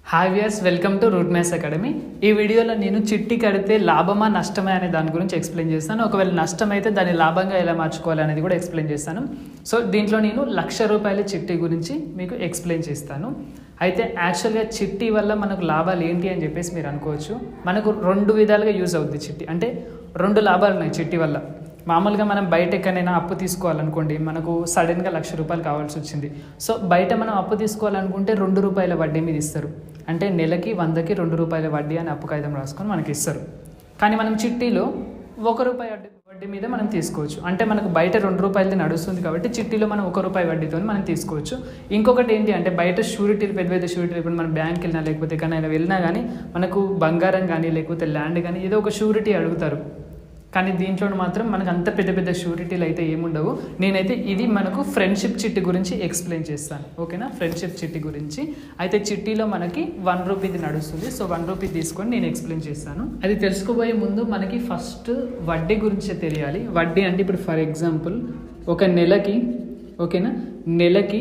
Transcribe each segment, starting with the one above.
hi viewers welcome to Root Maths Academy ఈ వీడియోలో నేను చిట్టి కడితే లాభమా నష్టమా అనే దాని గురించి ఎక్స్ప్లెయిన్ చేస్తాను ఒకవేళ నష్టం అయితే దాన్ని లాభంగా ఎలా మార్చుకోవాలి అనేది కూడా ఎక్స్ప్లెయిన్ చేస్తాను సో దీంట్లో నేను లక్ష రూపాయల చిట్టి గురించి మీకు ఎక్స్ప్లెయిన్ చేస్తాను అయితే యాక్చువల్గా చిట్టి వల్ల మనకు లాభాలు ఏంటి అని చెప్పేసి మీరు అనుకోవచ్చు మనకు రెండు విధాలుగా యూజ్ అవుద్ది చిట్టి అంటే రెండు లాభాలు ఉన్నాయి చిట్టి వల్ల మామూలుగా మనం బయట ఎక్కడైనా అప్పు తీసుకోవాలనుకోండి మనకు సడన్గా లక్ష రూపాయలు కావాల్సి వచ్చింది సో బయట మనం అప్పు తీసుకోవాలనుకుంటే రెండు రూపాయల వడ్డీ మీద ఇస్తారు అంటే నెలకి వందకి రెండు రూపాయల వడ్డీ అని అప్పు కాగితం రాసుకొని మనకి ఇస్తారు కానీ మనం చిట్టీలో ఒక రూపాయి వడ్డీ వడ్డీ మీద మనం తీసుకోవచ్చు అంటే మనకు బయట రెండు రూపాయలది నడుస్తుంది కాబట్టి చిట్టీలో మనం ఒక రూపాయి వడ్డీతో మనం తీసుకోవచ్చు ఇంకొకటి ఏంటి అంటే బయట షూరిటీలు పెద్ద పెద్ద షూరిటీలు ఇప్పుడు మనం బ్యాంక్ వెళ్ళినా లేకపోతే ఎక్కడైనా వెళ్ళినా కానీ మనకు బంగారం కానీ లేకపోతే ల్యాండ్ కానీ ఏదో ఒక షూరిటీ అడుగుతారు కానీ దీంట్లో మాత్రం మనకు అంత పెద్ద పెద్ద షూరిటీలు అయితే ఏముండవు నేనైతే ఇది మనకు ఫ్రెండ్షిప్ చిట్టి గురించి ఎక్స్ప్లెయిన్ చేస్తాను ఓకేనా ఫ్రెండ్షిప్ చిట్టి గురించి అయితే చిట్టీలో మనకి వన్ రూపీది నడుస్తుంది సో వన్ రూపీ తీసుకొని నేను ఎక్స్ప్లెయిన్ చేస్తాను అది తెలుసుకోబోయే ముందు మనకి ఫస్ట్ వడ్డీ గురించి తెలియాలి వడ్డీ అంటే ఇప్పుడు ఫర్ ఎగ్జాంపుల్ ఒక నెలకి ఓకేనా నెలకి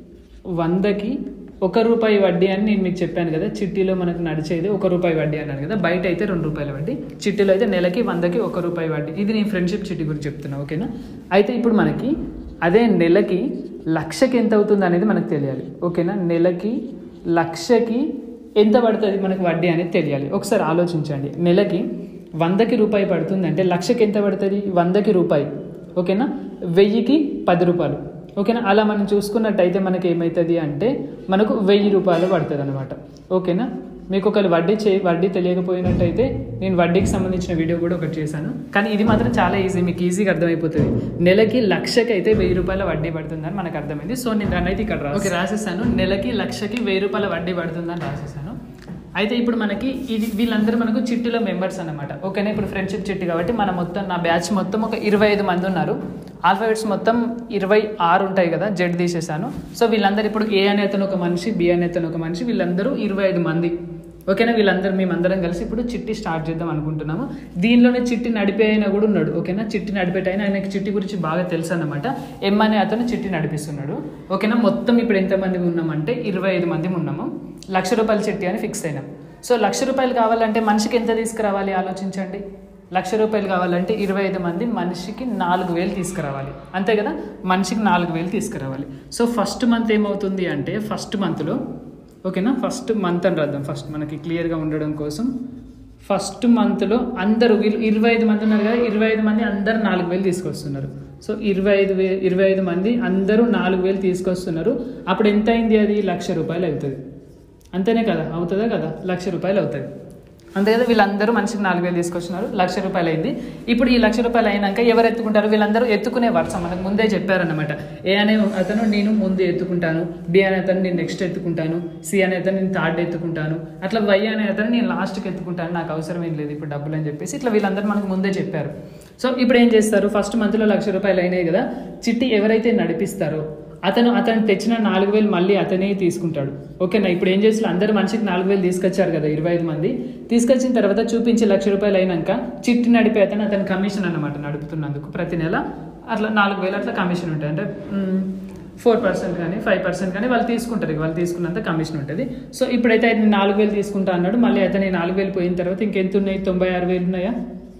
వందకి ఒక రూపాయి వడ్డీ అని నేను మీకు చెప్పాను కదా చిట్టీలో మనకు నడిచేది ఒక రూపాయి వడ్డీ అన్నాను కదా బయట అయితే రెండు రూపాయల వడ్డీ చిట్టీలో అయితే నెలకి వందకి ఒక రూపాయి వడ్డీ ఇది నేను ఫ్రెండ్షిప్ చిట్టి గురించి చెప్తున్నా ఓకేనా అయితే ఇప్పుడు మనకి అదే నెలకి లక్షకి ఎంత అవుతుంది అనేది మనకు తెలియాలి ఓకేనా నెలకి లక్షకి ఎంత పడుతుంది మనకు వడ్డీ అనేది తెలియాలి ఒకసారి ఆలోచించండి నెలకి వందకి రూపాయి పడుతుంది అంటే లక్షకి ఎంత పడుతుంది వందకి రూపాయి ఓకేనా వెయ్యికి పది రూపాయలు ఓకేనా అలా మనం చూసుకున్నట్టయితే మనకి ఏమవుతుంది అంటే మనకు వెయ్యి రూపాయలు పడుతుంది అనమాట ఓకేనా మీకు ఒకవేళ వడ్డీ చే వడ్డీ తెలియకపోయినట్టయితే నేను వడ్డీకి సంబంధించిన వీడియో కూడా ఒకటి చేశాను కానీ ఇది మాత్రం చాలా ఈజీ మీకు ఈజీగా అర్థమైపోతుంది నెలకి లక్షకి అయితే వెయ్యి రూపాయల వడ్డీ పడుతుందని మనకు అర్థమైంది సో నేను దాన్ని అయితే ఇక్కడ రాసి ఓకే రాసేసాను నెలకి లక్షకి వెయ్యి రూపాయల వడ్డీ పడుతుందని రాసేసాను అయితే ఇప్పుడు మనకి ఇది వీళ్ళందరూ మనకు చిట్టిలో మెంబర్స్ అనమాట ఓకేనా ఇప్పుడు ఫ్రెండ్షిప్ చిట్టి కాబట్టి మన మొత్తం నా బ్యాచ్ మొత్తం ఒక ఇరవై ఐదు మంది ఉన్నారు ఆల్ఫాబెట్స్ మొత్తం ఇరవై ఆరు ఉంటాయి కదా జెడ్ తీసేసాను సో వీళ్ళందరూ ఇప్పుడు ఏ అనే అతను ఒక మనిషి బి అనే అతను ఒక మనిషి వీళ్ళందరూ ఇరవై ఐదు మంది ఓకేనా వీళ్ళందరూ మేమందరం కలిసి ఇప్పుడు చిట్టి స్టార్ట్ చేద్దాం అనుకుంటున్నాము దీనిలోనే చిట్టి నడిపే అయినా కూడా ఉన్నాడు ఓకేనా చిట్టి నడిపేట అయినా ఆయనకి చిట్టి గురించి బాగా తెలుసు అనమాట ఎం అనే అతను చిట్టి నడిపిస్తున్నాడు ఓకేనా మొత్తం ఇప్పుడు ఎంతమంది ఉన్నామంటే ఇరవై ఐదు మంది ఉన్నాము లక్ష రూపాయల చిట్టి అని ఫిక్స్ అయినాం సో లక్ష రూపాయలు కావాలంటే మనిషికి ఎంత తీసుకురావాలి ఆలోచించండి లక్ష రూపాయలు కావాలంటే ఇరవై ఐదు మంది మనిషికి నాలుగు వేలు తీసుకురావాలి అంతే కదా మనిషికి నాలుగు వేలు తీసుకురావాలి సో ఫస్ట్ మంత్ ఏమవుతుంది అంటే ఫస్ట్ మంత్లో ఓకేనా ఫస్ట్ మంత్ అని రాద్దాం ఫస్ట్ మనకి క్లియర్గా ఉండడం కోసం ఫస్ట్ మంత్లో అందరూ వీళ్ళు ఇరవై ఐదు మంది ఉన్నారు కదా ఇరవై ఐదు మంది అందరు నాలుగు వేలు తీసుకొస్తున్నారు సో ఇరవై ఐదు వే ఇరవై ఐదు మంది అందరూ నాలుగు వేలు తీసుకొస్తున్నారు అప్పుడు ఎంత అయింది అది లక్ష రూపాయలు అవుతుంది అంతేనే కదా అవుతుందా కదా లక్ష రూపాయలు అవుతుంది అంతే కదా వీళ్ళందరూ మనిషికి నాలుగు వేలు తీసుకొచ్చినారు లక్ష రూపాయలు అయింది ఇప్పుడు ఈ లక్ష రూపాయలు అయినాక ఎవరు ఎత్తుకుంటారు వీళ్ళందరూ ఎత్తుకునే వర్షం మనకు ముందే చెప్పారనమాట ఏ అనే అతను నేను ముందు ఎత్తుకుంటాను బి అనే అతను నేను నెక్స్ట్ ఎత్తుకుంటాను సి అనే అతను నేను థర్డ్ ఎత్తుకుంటాను అట్లా వై అనే అతను నేను లాస్ట్కి ఎత్తుకుంటాను నాకు అవసరం ఏం లేదు ఇప్పుడు డబ్బులు అని చెప్పేసి ఇట్లా వీళ్ళందరూ మనకు ముందే చెప్పారు సో ఇప్పుడు ఏం చేస్తారు ఫస్ట్ మంత్లో లక్ష రూపాయలు అయినాయి కదా చిట్టి ఎవరైతే నడిపిస్తారో అతను అతను తెచ్చిన నాలుగు వేలు మళ్ళీ అతనే తీసుకుంటాడు ఓకేనా ఇప్పుడు ఏం చేస్తారు అందరు మనిషికి నాలుగు వేలు తీసుకొచ్చారు కదా ఇరవై ఐదు మంది తీసుకొచ్చిన తర్వాత చూపించి లక్ష రూపాయలు అయినాక చిట్టి నడిపే అతను అతని కమిషన్ అనమాట నడుపుతున్నందుకు ప్రతి నెల అట్లా నాలుగు వేలు అట్లా కమిషన్ ఉంటుంది అంటే ఫోర్ పర్సెంట్ కానీ ఫైవ్ పర్సెంట్ కానీ వాళ్ళు తీసుకుంటారు ఇక వాళ్ళు తీసుకున్నంత కమిషన్ ఉంటుంది సో ఇప్పుడైతే ఆయన నాలుగు వేలు తీసుకుంటా అన్నాడు మళ్ళీ అతని నాలుగు వేలు పోయిన తర్వాత ఇంకెంత ఉన్నాయి తొంభై ఆరు వేలు ఉన్నాయా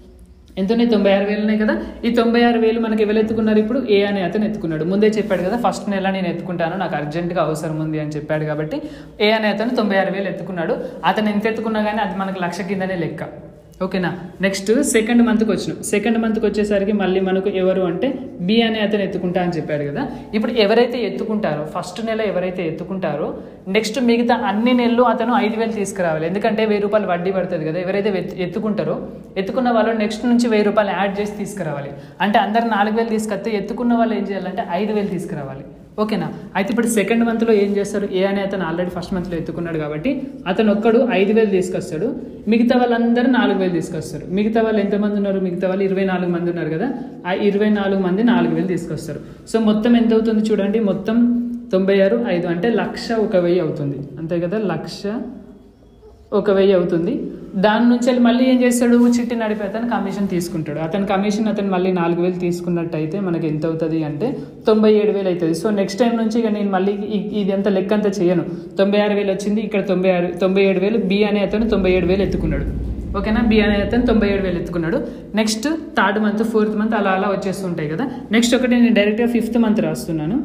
ఎంత ఉన్నాయి తొంభై ఆరు వేలు ఉన్నాయి కదా ఈ తొంభై ఆరు వేలు మనకి ఎవరు ఎత్తుకున్నారు ఇప్పుడు ఏ అనే అతను ఎత్తుకున్నాడు ముందే చెప్పాడు కదా ఫస్ట్ నెల నేను ఎత్తుకుంటాను నాకు అర్జెంటుగా అవసరం ఉంది అని చెప్పాడు కాబట్టి ఏ అనే అతను తొంభై ఆరు వేలు ఎత్తుకున్నాడు అతను ఎంత ఎత్తుకున్నా కానీ అది మనకు లక్ష కిందనే లెక్క ఓకేనా నెక్స్ట్ సెకండ్ మంత్కి వచ్చినాం సెకండ్ మంత్కి వచ్చేసరికి మళ్ళీ మనకు ఎవరు అంటే బి అనే అతను ఎత్తుకుంటా అని చెప్పాడు కదా ఇప్పుడు ఎవరైతే ఎత్తుకుంటారో ఫస్ట్ నెల ఎవరైతే ఎత్తుకుంటారో నెక్స్ట్ మిగతా అన్ని నెలలు అతను ఐదు వేలు తీసుకురావాలి ఎందుకంటే వెయ్యి రూపాయలు వడ్డీ పడుతుంది కదా ఎవరైతే ఎత్తు- ఎత్తుకుంటారో ఎత్తుకున్న వాళ్ళు నెక్స్ట్ నుంచి వెయ్యి రూపాయలు యాడ్ చేసి తీసుకురావాలి అంటే అందరు నాలుగు వేలు తీసుకొస్తే ఎత్తుకున్న వాళ్ళు ఏం చేయాలంటే ఐదు వేలు తీసుకురావాలి ఓకేనా అయితే ఇప్పుడు సెకండ్ మంత్లో ఏం చేస్తారు ఏ అనే అతను ఆల్రెడీ ఫస్ట్ మంత్లో ఎత్తుకున్నాడు కాబట్టి అతను ఒక్కడు ఐదు వేలు తీసుకొస్తాడు మిగతా వాళ్ళందరూ నాలుగు వేలు తీసుకొస్తారు మిగతా వాళ్ళు ఎంతమంది ఉన్నారు మిగతా వాళ్ళు ఇరవై నాలుగు మంది ఉన్నారు కదా ఆ ఇరవై నాలుగు మంది నాలుగు వేలు తీసుకొస్తారు సో మొత్తం ఎంత అవుతుంది చూడండి మొత్తం తొంభై ఆరు ఐదు అంటే లక్ష ఒక వెయ్యి అవుతుంది అంతే కదా లక్ష ఒక వెయ్యి అవుతుంది దాని నుంచి వెళ్ళి మళ్ళీ ఏం చేస్తాడు చిట్టి నడిపి అతను కమిషన్ తీసుకుంటాడు అతని కమిషన్ అతను మళ్ళీ నాలుగు వేలు తీసుకున్నట్టయితే మనకి ఎంత అవుతుంది అంటే తొంభై ఏడు వేలు అవుతుంది సో నెక్స్ట్ టైం నుంచి ఇక నేను మళ్ళీ ఇ- ఇది అంత లెక్క అంతా చేయను తొంభై ఆరు వేలు వచ్చింది ఇక్కడ తొంభై ఆరు తొంభై ఏడు వేలు బి అనే అతను తొంభై ఏడు వేలు ఎత్తుకున్నాడు ఓకేనా బి అనే అతను తొంభై ఏడు వేలు ఎత్తుకున్నాడు next third month fourth month అలా అలా వచ్చేస్తుంటాయి కదా నెక్స్ట్ ఒకటి నేను డైరెక్ట్గా ఫిఫ్త్ మంత్ రాస్తున్నాను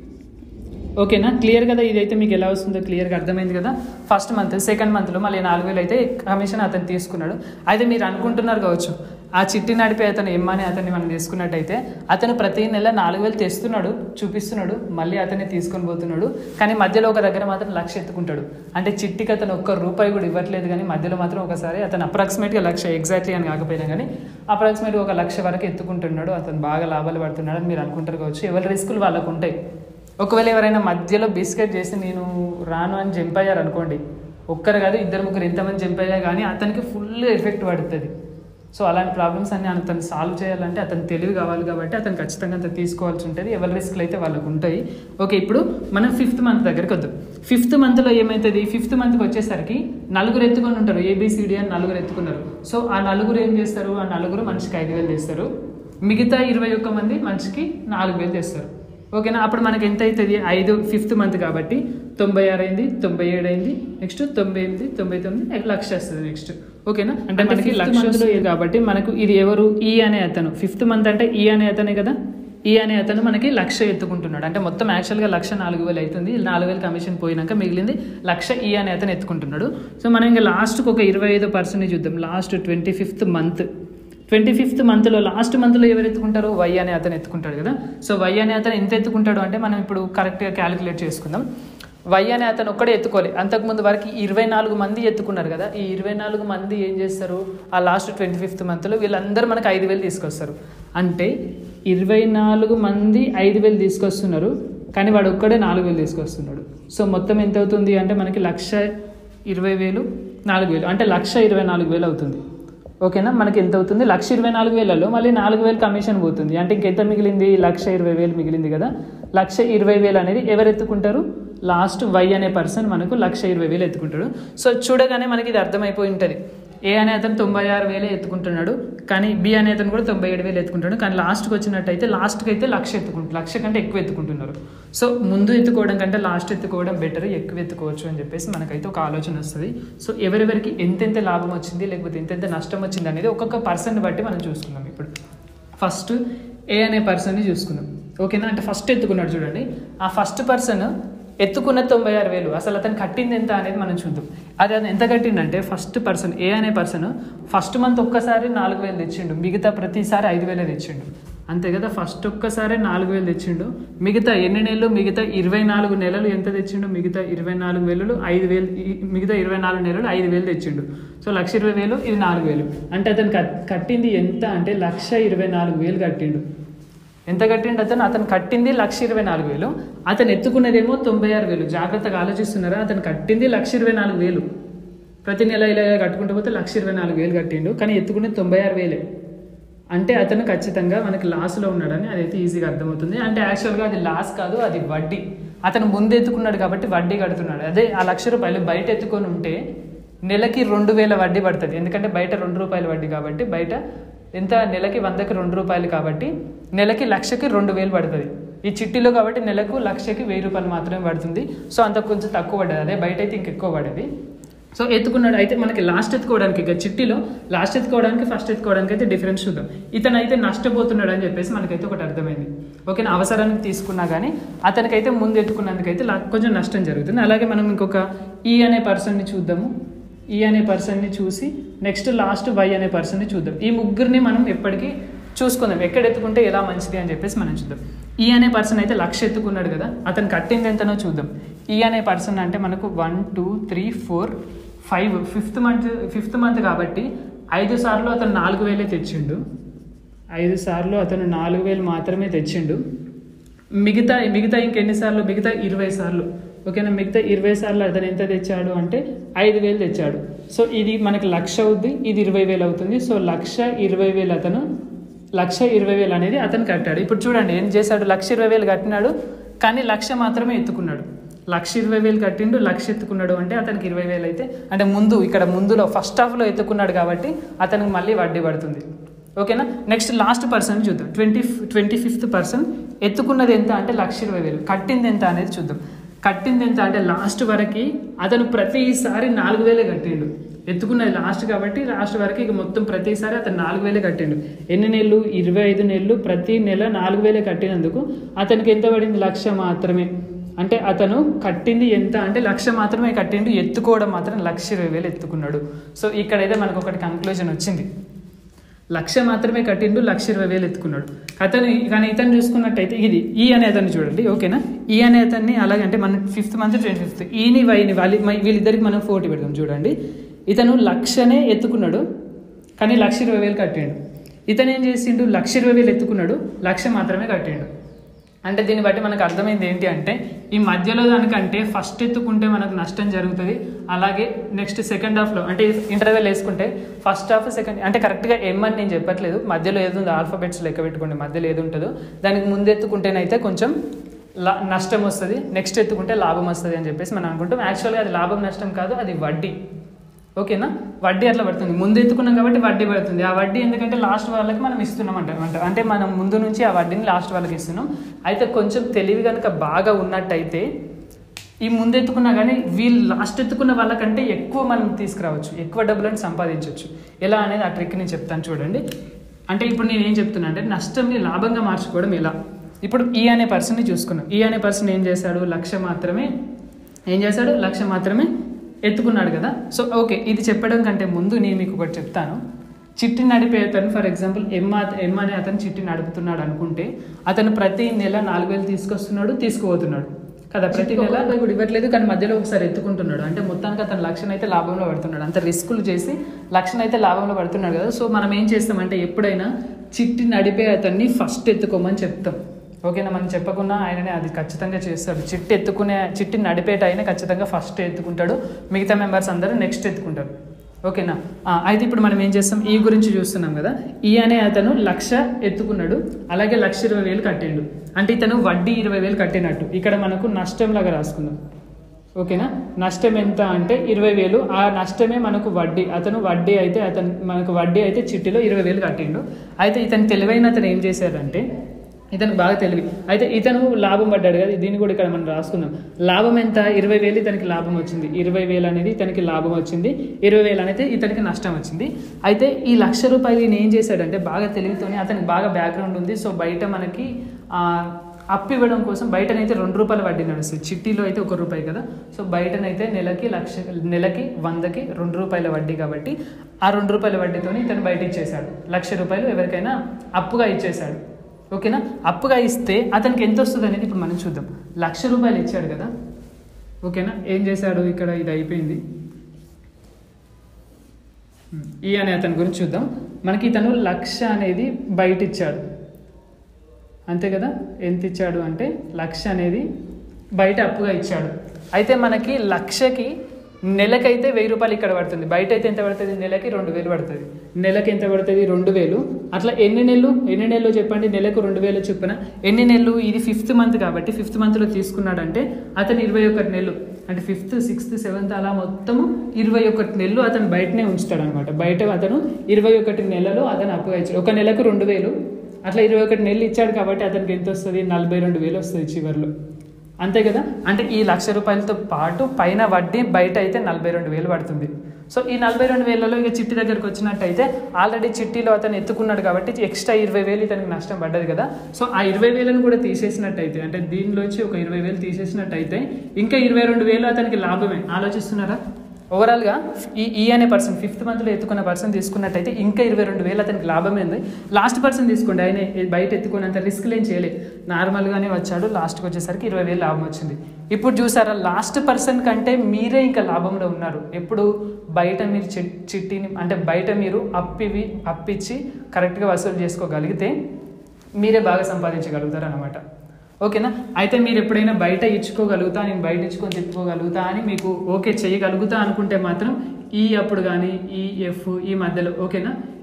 ఓకేనా క్లియర్ కదా ఇదైతే మీకు ఎలా వస్తుందో క్లియర్గా అర్థమైంది కదా ఫస్ట్ మంత్ సెకండ్ మంత్లో మళ్ళీ నాలుగు వేలు అయితే కమిషన్ అతను తీసుకున్నాడు అయితే మీరు అనుకుంటున్నారు కావచ్చు ఆ చిట్టి నడిపే అతను ఎమ్మని అతన్ని మనం తీసుకున్నట్టయితే అతను ప్రతి నెల నాలుగు వేలు తెస్తున్నాడు చూపిస్తున్నాడు మళ్ళీ అతన్ని తీసుకొని పోతున్నాడు కానీ మధ్యలో ఒక దగ్గర మాత్రం లక్ష ఎత్తుకుంటాడు అంటే చిట్టికి అతను ఒక్క రూపాయి కూడా ఇవ్వట్లేదు కానీ మధ్యలో మాత్రం ఒకసారి అతను అప్రాక్సిమేట్గా లక్ష ఎగ్జాక్ట్లీ అని కాకపోయినా కానీ అప్రాక్సిమేట్గా ఒక లక్ష వరకు ఎత్తుకుంటున్నాడు అతను బాగా లాభాలు పడుతున్నాడు అని మీరు అనుకుంటారు కావచ్చు ఎవరి రిస్కులు వాళ్ళకు ఉంటాయి ఒకవేళ ఎవరైనా మధ్యలో బిస్కెట్ చేసి నేను రాను అని జంప్ అయ్యారు అనుకోండి ఒక్కరు కాదు ఇద్దరు ముగ్గురు ఎంతమంది జంప్ అయ్యా కానీ అతనికి ఫుల్ ఎఫెక్ట్ పడుతుంది సో అలాంటి ప్రాబ్లమ్స్ అన్ని అతను సాల్వ్ చేయాలంటే అతను తెలివి కావాలి కాబట్టి అతను ఖచ్చితంగా అంత తీసుకోవాల్సి ఉంటుంది ఎవరి రిస్క్లు అయితే వాళ్ళకు ఉంటాయి ఓకే ఇప్పుడు మనం ఫిఫ్త్ మంత్ దగ్గరికి వద్దాం ఫిఫ్త్ మంత్లో ఏమవుతుంది ఫిఫ్త్ మంత్కి వచ్చేసరికి నలుగురు ఎత్తుకొని ఉంటారు ఏబిసిడి అని నలుగురు ఎత్తుకున్నారు సో ఆ నలుగురు ఏం చేస్తారు ఆ నలుగురు మనిషికి ఐదు వేలు చేస్తారు మిగతా ఇరవై ఒక్క మంది మనిషికి నాలుగు వేలు చేస్తారు ఓకేనా అప్పుడు మనకి ఎంత అవుతుంది ఐదు ఫిఫ్త్ మంత్ కాబట్టి తొంభై ఆరు అయింది తొంభై ఏడు అయింది నెక్స్ట్ తొంభై ఎనిమిది తొంభై తొమ్మిది లక్ష వస్తుంది నెక్స్ట్ ఓకేనా అంటే మనకి లక్ష వస్తుంది కాబట్టి మనకు ఇది ఎవరు ఈ అనే అతను ఫిఫ్త్ మంత్ అంటే ఈ అనే అతనే కదా ఈ అనే అతను మనకి లక్ష ఎత్తుకుంటున్నాడు అంటే మొత్తం యాక్చువల్గా లక్ష నాలుగు వేలు అవుతుంది నాలుగు వేలు కమిషన్ పోయినాక మిగిలింది లక్ష ఈ అనే అతను ఎత్తుకుంటున్నాడు సో మనం ఇంకా లాస్ట్కి ఒక ఇరవై ఐదు పర్సెంట్ చూద్దాం last twenty fifth month twenty fifth మంత్లో లాస్ట్ మంత్లో ఎవరు ఎత్తుకుంటారో వై అనే అతను ఎత్తుకుంటాడు కదా సో వై అనే అతను ఎంత ఎత్తుకుంటాడు అంటే మనం ఇప్పుడు కరెక్ట్గా క్యాలిక్యులేట్ చేసుకుందాం వై అనే అతను ఒక్కడే ఎత్తుకోవాలి అంతకుముందు వరకు ఇరవై నాలుగు మంది ఎత్తుకున్నారు కదా ఈ ఇరవై నాలుగు మంది ఏం చేస్తారు ఆ లాస్ట్ ట్వంటీ ఫిఫ్త్ మంత్లో వీళ్ళందరూ మనకు ఐదు వేలు తీసుకొస్తారు అంటే ఇరవై నాలుగు మంది ఐదు వేలు తీసుకొస్తున్నారు కానీ వాడు ఒక్కడే నాలుగు వేలు తీసుకొస్తున్నాడు సో మొత్తం ఎంత అవుతుంది అంటే మనకి లక్ష ఇరవై వేలు నాలుగు వేలు అంటే లక్ష ఇరవై నాలుగు వేలు అవుతుంది ఓకేనా మనకి ఎంత అవుతుంది లక్ష ఇరవై నాలుగు వేలలో మళ్ళీ నాలుగు వేలు కమిషన్ పోతుంది అంటే ఇంకెంత మిగిలింది లక్ష ఇరవై వేలు మిగిలింది కదా లక్ష ఇరవై వేలు అనేది ఎవరు ఎత్తుకుంటారు లాస్ట్ వై అనే పర్సన్ మనకు లక్ష ఇరవై వేలు ఎత్తుకుంటాడు సో చూడగానే మనకి ఇది అర్థమైపోయి ఉంటుంది ఏ అనే అతను తొంభై ఆరు వేలే ఎత్తుకుంటున్నాడు కానీ బి అనే అతను కూడా తొంభై ఏడు వేలు ఎత్తుకుంటాడు కానీ లాస్ట్కి వచ్చినట్టయితే లాస్ట్కి అయితే లక్ష ఎత్తుకుంటు లక్ష కంటే ఎక్కువ ఎత్తుకుంటున్నారు సో ముందు ఎత్తుకోవడం కంటే లాస్ట్ ఎత్తుకోవడం బెటర్ ఎక్కువ ఎత్తుకోవచ్చు అని చెప్పేసి మనకైతే ఒక ఆలోచన వస్తుంది సో ఎవరెవరికి ఎంతెంత లాభం వచ్చింది లేకపోతే ఎంతెంత నష్టం వచ్చింది అనేది ఒక్కొక్క పర్సన్ బట్టి మనం చూసుకుందాం ఇప్పుడు ఫస్ట్ ఏ అనే పర్సన్ని చూసుకుందాం ఓకేనా అంటే ఫస్ట్ ఎత్తుకున్నాడు చూడండి ఆ ఫస్ట్ పర్సన్ ఎత్తుకున్న తొంభై ఆరు వేలు అసలు అతను కట్టింది ఎంత అనేది మనం చూద్దాం అది అది ఎంత కట్టిండంటే ఫస్ట్ పర్సన్ ఏ అనే పర్సన్ ఫస్ట్ మంత్ ఒక్కసారి నాలుగు వేలు తెచ్చిండు మిగతా ప్రతిసారి ఐదు వేలే తెచ్చిండు అంతే కదా ఫస్ట్ ఒక్కసారి నాలుగు వేలు తెచ్చిండు మిగతా ఎన్ని నెలలు మిగతా ఇరవై నాలుగు నెలలు ఎంత తెచ్చిండు మిగతా ఇరవై నాలుగు వేలు ఐదు వేలు ఈ- మిగతా ఇరవై నాలుగు నెలలు ఐదు వేలు తెచ్చిండు సో లక్ష ఇరవై వేలు ఇది నాలుగు వేలు అంటే అతను కట్- కట్టింది ఎంత అంటే లక్ష ఇరవై నాలుగు వేలు కట్టిండు ఎంత కట్టిండు అతను అతను కట్టింది లక్ష ఇరవై నాలుగు వేలు అతను ఎత్తుకున్నదేమో తొంభై ఆరు వేలు జాగ్రత్తగా ఆలోచిస్తున్నారా అతను కట్టింది లక్ష ఇరవై నాలుగు వేలు ప్రతి నెల ఇలా ఇలా కట్టుకుంటూ పోతే లక్ష ఇరవై నాలుగు వేలు కట్టిండు కానీ ఎత్తుకునేది తొంభై ఆరు వేలే అంటే అతను ఖచ్చితంగా మనకి లాస్లో ఉన్నాడని అదైతే ఈజీగా అర్థమవుతుంది అంటే యాక్చువల్గా అది లాస్ కాదు అది వడ్డీ అతను ముందు ఎత్తుకున్నాడు కాబట్టి వడ్డీ కడుతున్నాడు అదే ఆ లక్ష రూపాయలు బయట ఎత్తుకొని ఉంటే నెలకి రెండు వేల వడ్డీ పడుతుంది ఎందుకంటే బయట రెండు రూపాయల వడ్డీ కాబట్టి బయట ఎంత నెలకి వందకి రెండు రూపాయలు కాబట్టి నెలకి లక్షకి రెండు వేలు పడుతుంది ఈ చిట్టీలో కాబట్టి నెలకు లక్షకి వెయ్యి రూపాయలు మాత్రమే పడుతుంది సో అంత కొంచెం తక్కువ పడ్డది అదే బయట అయితే ఇంకెక్కువ పడేది సో ఎత్తుకున్నాడు అయితే మనకి లాస్ట్ ఎత్తుకోవడానికి ఇక చిట్టీలో లాస్ట్ ఎత్తుకోవడానికి ఫస్ట్ ఎత్తుకోవడానికి అయితే డిఫరెన్స్ చూద్దాం ఇతను అయితే నష్టపోతున్నాడు అని చెప్పేసి మనకైతే ఒకటి అర్థమైంది ఓకేనా అవసరానికి తీసుకున్నా కానీ అతనికైతే ముందు ఎత్తుకున్నందుకైతే లా- కొంచెం నష్టం జరుగుతుంది అలాగే మనం ఇంకొక ఈ అనే పర్సన్ని చూద్దాము ఈ అనే పర్సన్ని చూసి నెక్స్ట్ లాస్ట్ వై అనే పర్సన్ని చూద్దాం ఈ ముగ్గురిని మనం ఎప్పటికీ చూసుకుందాం ఎక్కడ ఎత్తుకుంటే ఎలా మంచిది అని చెప్పేసి మనం చూద్దాం ఈ అనే పర్సన్ అయితే లక్ష ఎత్తుకున్నాడు కదా అతను కట్టింది ఎంతనో చూద్దాం ఈ అనే పర్సన్ అంటే మనకు one two three four five fifth month fifth month కాబట్టి ఐదు సార్లు అతను నాలుగు వేలే తెచ్చిండు ఐదు సార్లు అతను నాలుగు వేలు మాత్రమే తెచ్చిండు మిగతా మిగతా ఇంకెన్నిసార్లు మిగతా ఇరవై సార్లు ఓకేనా మిగతా ఇరవై సార్లు అతను ఎంత తెచ్చాడు అంటే ఐదు వేలు తెచ్చాడు సో ఇది మనకి లక్ష అవుద్ది ఇది ఇరవై వేలు అవుతుంది సో లక్ష ఇరవై వేలు అతను లక్ష ఇరవై వేలు అనేది అతను కట్టాడు ఇప్పుడు చూడండి ఏం చేశాడు లక్ష ఇరవై వేలు కట్టినాడు కానీ లక్ష మాత్రమే ఎత్తుకున్నాడు లక్ష ఇరవై వేలు కట్టిండు లక్ష ఎత్తుకున్నాడు అంటే అతనికి ఇరవై వేలు అయితే అంటే ముందు ఇక్కడ ముందులో ఫస్ట్ హాఫ్లో ఎత్తుకున్నాడు కాబట్టి అతనికి మళ్ళీ వడ్డీ పడుతుంది ఓకేనా నెక్స్ట్ లాస్ట్ పర్సన్ చూద్దాం ట్వంటీ ట్వంటీ ఫిఫ్త్ పర్సన్ ఎత్తుకున్నది ఎంత అంటే లక్ష ఇరవై వేలు కట్టింది ఎంత అనేది చూద్దాం కట్టింది ఎంత అంటే లాస్ట్ వరకు అతను ప్రతిసారి నాలుగు వేలే కట్టిండు ఎత్తుకున్నది లాస్ట్ కాబట్టి లాస్ట్ వరకు ఇక మొత్తం ప్రతిసారి అతను నాలుగు వేలే కట్టిండు ఎన్ని నెలలు ఇరవై ఐదు నెలలు ప్రతి నెల నాలుగు వేలే కట్టినందుకు అతనికి ఎంత పడింది లక్ష మాత్రమే అంటే అతను కట్టింది ఎంత అంటే లక్ష మాత్రమే కట్టిండు ఎత్తుకోవడం మాత్రం లక్ష ఇరవై వేలు ఎత్తుకున్నాడు సో ఇక్కడైతే మనకు ఒకటి కంక్లూజన్ వచ్చింది లక్ష మాత్రమే కట్టిండు లక్ష ఇరవై వేలు ఎత్తుకున్నాడు అతను కానీ ఇతను చూసుకున్నట్టయితే ఇది ఈ అనే అతన్ని చూడండి ఓకేనా ఈ అనే అతన్ని అలాగే అంటే మన ఫిఫ్త్ మంత్ ట్వంటీ ఫిఫ్త్ ఈని వైని వాళ్ళ వీళ్ళిద్దరికి మనం ఫోటీ పెడదాం చూడండి ఇతను లక్షనే ఎత్తుకున్నాడు కానీ లక్ష ఇరవై వేలు కట్టిండు ఇతను ఏం చేసిండు లక్ష ఇరవై వేలు ఎత్తుకున్నాడు లక్ష మాత్రమే కట్టిండు అంటే దీన్ని బట్టి మనకు అర్థమైంది ఏంటి అంటే ఈ మధ్యలో దానికంటే ఫస్ట్ ఎత్తుకుంటే మనకు నష్టం జరుగుతుంది అలాగే నెక్స్ట్ సెకండ్ హాఫ్లో అంటే ఇంటర్వెల్ వేసుకుంటే ఫస్ట్ హాఫ్ సెకండ్ అంటే కరెక్ట్గా ఎం అని నేను చెప్పట్లేదు మధ్యలో ఏది ఉందో ఆల్ఫాబెట్స్ లెక్క పెట్టుకోండి మధ్యలో ఏది ఉంటుందో దానికి ముందు ఎత్తుకుంటేనైతే కొంచెం లా నష్టం వస్తుంది నెక్స్ట్ ఎత్తుకుంటే లాభం వస్తుంది అని చెప్పేసి మనం అనుకుంటాం యాక్చువల్గా అది లాభం నష్టం కాదు అది వడ్డీ ఓకేనా వడ్డీ అట్లా పడుతుంది ముందు ఎత్తుకున్నాం కాబట్టి వడ్డీ పడుతుంది ఆ వడ్డీ ఎందుకంటే లాస్ట్ వాళ్ళకి మనం ఇస్తున్నాం అంట అంటే మనం ముందు నుంచి ఆ వడ్డీని లాస్ట్ వాళ్ళకి ఇస్తున్నాం అయితే కొంచెం తెలివి కనుక బాగా ఉన్నట్టయితే ఈ ముందు ఎత్తుకున్నా కానీ వీళ్ళు లాస్ట్ ఎత్తుకున్న వాళ్ళకంటే ఎక్కువ మనం తీసుకురావచ్చు ఎక్కువ డబ్బులను సంపాదించవచ్చు ఎలా అనేది ఆ ట్రిక్ నేను చెప్తాను చూడండి అంటే ఇప్పుడు నేను ఏం చెప్తున్నా అంటే నష్టంని లాభంగా మార్చుకోవడం ఎలా ఇప్పుడు ఈ అనే పర్సన్ని చూసుకున్నాం ఈ అనే పర్సన్ ఏం చేశాడు లక్ష మాత్రమే ఏం చేశాడు లక్ష మాత్రమే ఎత్తుకున్నాడు కదా సో ఓకే ఇది చెప్పడం కంటే ముందు నేను మీకు ఒకటి చెప్తాను చిట్టి నడిపే అతను ఫర్ ఎగ్జాంపుల్ ఎమ్ ఎమ్ అనే అతను చిట్టి నడుపుతున్నాడు అనుకుంటే అతను ప్రతి నెల నాలుగు వేలు తీసుకొస్తున్నాడు తీసుకుపోతున్నాడు కదా ప్రతి నెల కూడా ఇవ్వట్లేదు కానీ మధ్యలో ఒకసారి ఎత్తుకుంటున్నాడు అంటే మొత్తానికి అతను లక్షణ అయితే లాభంలో పడుతున్నాడు అంత రిస్కులు చేసి లక్షణ అయితే లాభంలో పడుతున్నాడు కదా సో మనం ఏం చేస్తామంటే ఎప్పుడైనా చిట్టి నడిపే అతన్ని ఫస్ట్ ఎత్తుకోమని చెప్తాం ఓకేనా మనం చెప్పకుండా ఆయననే అది ఖచ్చితంగా చేస్తాడు చిట్టి ఎత్తుకునే చిట్టి నడిపేట ఆయన ఖచ్చితంగా ఫస్ట్ ఎత్తుకుంటాడు మిగతా మెంబర్స్ అందరూ నెక్స్ట్ ఎత్తుకుంటారు ఓకేనా ఆ, అయితే ఇప్పుడు మనం ఏం చేస్తాం ఈ గురించి చూస్తున్నాం కదా ఈ అనే అతను లక్ష ఎత్తుకున్నాడు అలాగే లక్ష ఇరవై వేలు కట్టిండు అంటే ఇతను వడ్డీ ఇరవై వేలు కట్టినట్టు ఇక్కడ మనకు నష్టంలాగా రాసుకుందాం ఓకేనా నష్టం ఎంత అంటే ఇరవై వేలు ఆ నష్టమే మనకు వడ్డీ అతను వడ్డీ అయితే అతను మనకు వడ్డీ అయితే చిట్టిలో ఇరవై వేలు కట్టిండు అయితే ఇతను తెలివైన అతను ఏం చేశాడంటే ఇతను బాగా తెలివి అయితే ఇతను లాభం పడ్డాడు కదా దీన్ని కూడా ఇక్కడ మనం రాసుకుందాం లాభం ఎంత ఇరవై వేలు ఇతనికి లాభం వచ్చింది ఇరవై వేలు అనేది ఇతనికి లాభం వచ్చింది ఇరవై వేలు అనేది ఇతనికి నష్టం వచ్చింది అయితే ఈ లక్ష రూపాయలు ఈయన ఏం చేశాడంటే బాగా తెలివితోనే అతనికి బాగా బ్యాక్గ్రౌండ్ ఉంది సో బయట మనకి ఆ, అప్పు ఇవ్వడం కోసం బయటనైతే రెండు రూపాయల వడ్డీ నడుస్తుంది చిట్టీలో అయితే ఒక రూపాయి కదా సో బయటనైతే నెలకి లక్ష నెలకి వందకి రెండు రూపాయల వడ్డీ కాబట్టి ఆ రెండు రూపాయల వడ్డీతోని ఇతను బయట ఇచ్చేశాడు లక్ష రూపాయలు ఎవరికైనా అప్పుగా ఇచ్చేశాడు ఓకేనా అప్పుగా ఇస్తే అతనికి ఎంత వస్తుంది అనేది ఇప్పుడు మనం చూద్దాం లక్ష రూపాయలు ఇచ్చాడు కదా ఓకేనా ఏం చేశాడు ఇక్కడ ఇది అయిపోయింది ఈ అనే అతని గురించి చూద్దాం మనకి ఇతను లక్ష అనేది బయట ఇచ్చాడు అంతే కదా ఎంత ఇచ్చాడు అంటే లక్ష అనేది బయట అప్పుగా ఇచ్చాడు అయితే మనకి లక్షకి నెలకైతే వెయ్యి రూపాయలు ఇక్కడ పడుతుంది బయట అయితే ఎంత పడుతుంది నెలకి రెండు వేలు పడుతుంది నెలకి ఎంత పడుతుంది రెండు వేలు అట్లా ఎన్ని నెలలు ఎన్ని నెలలు చెప్పండి నెలకు రెండు వేలు చొప్పున ఎన్ని నెలలు ఇది ఫిఫ్త్ మంత్ కాబట్టి ఫిఫ్త్ మంత్లో తీసుకున్నాడంటే అతను ఇరవై ఒకటి నెలలు అంటే ఫిఫ్త్ సిక్స్త్ సెవెంత్ అలా మొత్తము ఇరవై ఒకటి నెలలు అతను బయటనే ఉంచుతాడు అనమాట బయట అతను ఇరవై ఒకటి నెలలో అతను అప్పుగా ఇచ్చాడు ఒక నెలకు రెండు వేలు అట్లా ఇరవై ఒకటి నెలలు ఇచ్చాడు కాబట్టి అతనికి ఎంత వస్తుంది నలభై రెండు వేలు వస్తుంది చివరిలో అంతే కదా అంటే ఈ లక్ష రూపాయలతో పాటు పైన వడ్డీ బయట అయితే నలభై రెండు వేలు పడుతుంది సో ఈ నలభై రెండు వేలలో ఇక చిట్టి దగ్గరికి వచ్చినట్టయితే ఆల్రెడీ చిట్టీలో అతను ఎత్తుకున్నాడు కాబట్టి ఎక్స్ట్రా ఇరవై వేలు ఇతనికి నష్టం పడ్డది కదా సో ఆ ఇరవై వేలను కూడా తీసేసినట్టయితే అంటే దీనిలోంచి ఒక ఇరవై వేలు తీసేసినట్టయితే ఇంకా ఇరవై రెండు వేలు అతనికి లాభమే ఆలోచిస్తున్నారా ఓవరాల్గా ఈ ఈ అనే పర్సన్ ఫిఫ్త్ మంత్లో ఎత్తుకున్న పర్సన్ తీసుకున్నట్టయితే ఇంకా ఇరవై రెండు వేలు అతనికి లాభమే ఉంది లాస్ట్ పర్సన్ తీసుకోండి ఆయన బయట ఎత్తుకున్నంత రిస్క్ ఏం చేయలేదు నార్మల్గానే వచ్చాడు లాస్ట్కి వచ్చేసరికి ఇరవై వేలు లాభం వచ్చింది ఇప్పుడు చూసారా లాస్ట్ పర్సన్ కంటే మీరే ఇంకా లాభంలో ఉన్నారు ఎప్పుడు బయట మీరు చి- చిట్టిని అంటే బయట మీరు అప్పివి అప్పిచ్చి కరెక్ట్గా వసూలు చేసుకోగలిగితే మీరే బాగా సంపాదించగలుగుతారు అనమాట ఓకేనా అయితే మీరు ఎప్పుడైనా బయట ఇచ్చుకోగలుగుతా నేను బయట ఇచ్చుకొని తిప్పుకోగలుగుతా అని మీకు ఓకే చేయగలుగుతా అనుకుంటే మాత్రం ఈ అప్పుడు కానీ ఈ ఎఫ్ ఈ మధ్యలో ఓకేనా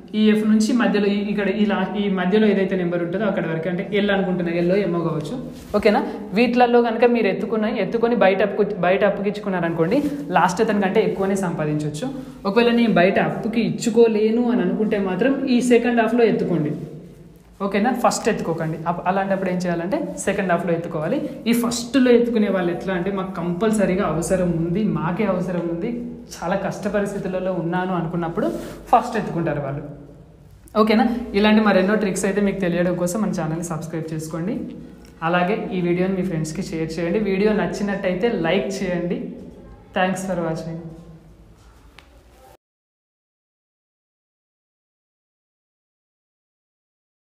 ఈ ఎఫ్ నుంచి మధ్యలో ఈ- ఇక్కడ ఈ లా ఈ మధ్యలో ఏదైతే నెంబర్ ఉంటుందో అక్కడ వరకు అంటే ఎల్ అనుకుంటున్నా ఎల్లో ఏమో కావచ్చు ఓకేనా వీటిలలో కనుక మీరు ఎత్తుకున్న ఎత్తుకొని బయట అప్పు బయట అప్పుకి ఇచ్చుకున్నారనుకోండి లాస్ట్ అతని కంటే ఎక్కువనే సంపాదించవచ్చు ఒకవేళ నేను బయట అప్పుకి ఇచ్చుకోలేను అని అనుకుంటే మాత్రం ఈ సెకండ్ హాఫ్లో ఎత్తుకోండి ఓకేనా ఫస్ట్ ఎత్తుకోకండి అప్- అలాంటప్పుడు ఏం చేయాలంటే సెకండ్ హాఫ్లో ఎత్తుకోవాలి ఈ ఫస్ట్లో ఎత్తుకునే వాళ్ళు ఎట్లా అంటే మాకు కంపల్సరీగా అవసరం ఉంది మాకే అవసరం ఉంది చాలా కష్ట పరిస్థితులలో ఉన్నాను అనుకున్నప్పుడు ఫస్ట్ ఎత్తుకుంటారు వాళ్ళు ఓకేనా ఇలాంటి మరెన్నో ట్రిక్స్ అయితే మీకు తెలియడం కోసం మన ఛానల్ని సబ్స్క్రైబ్ చేసుకోండి అలాగే ఈ వీడియోని మీ ఫ్రెండ్స్కి షేర్ చేయండి వీడియో నచ్చినట్టయితే లైక్ చేయండి థ్యాంక్స్ ఫర్ వాచింగ్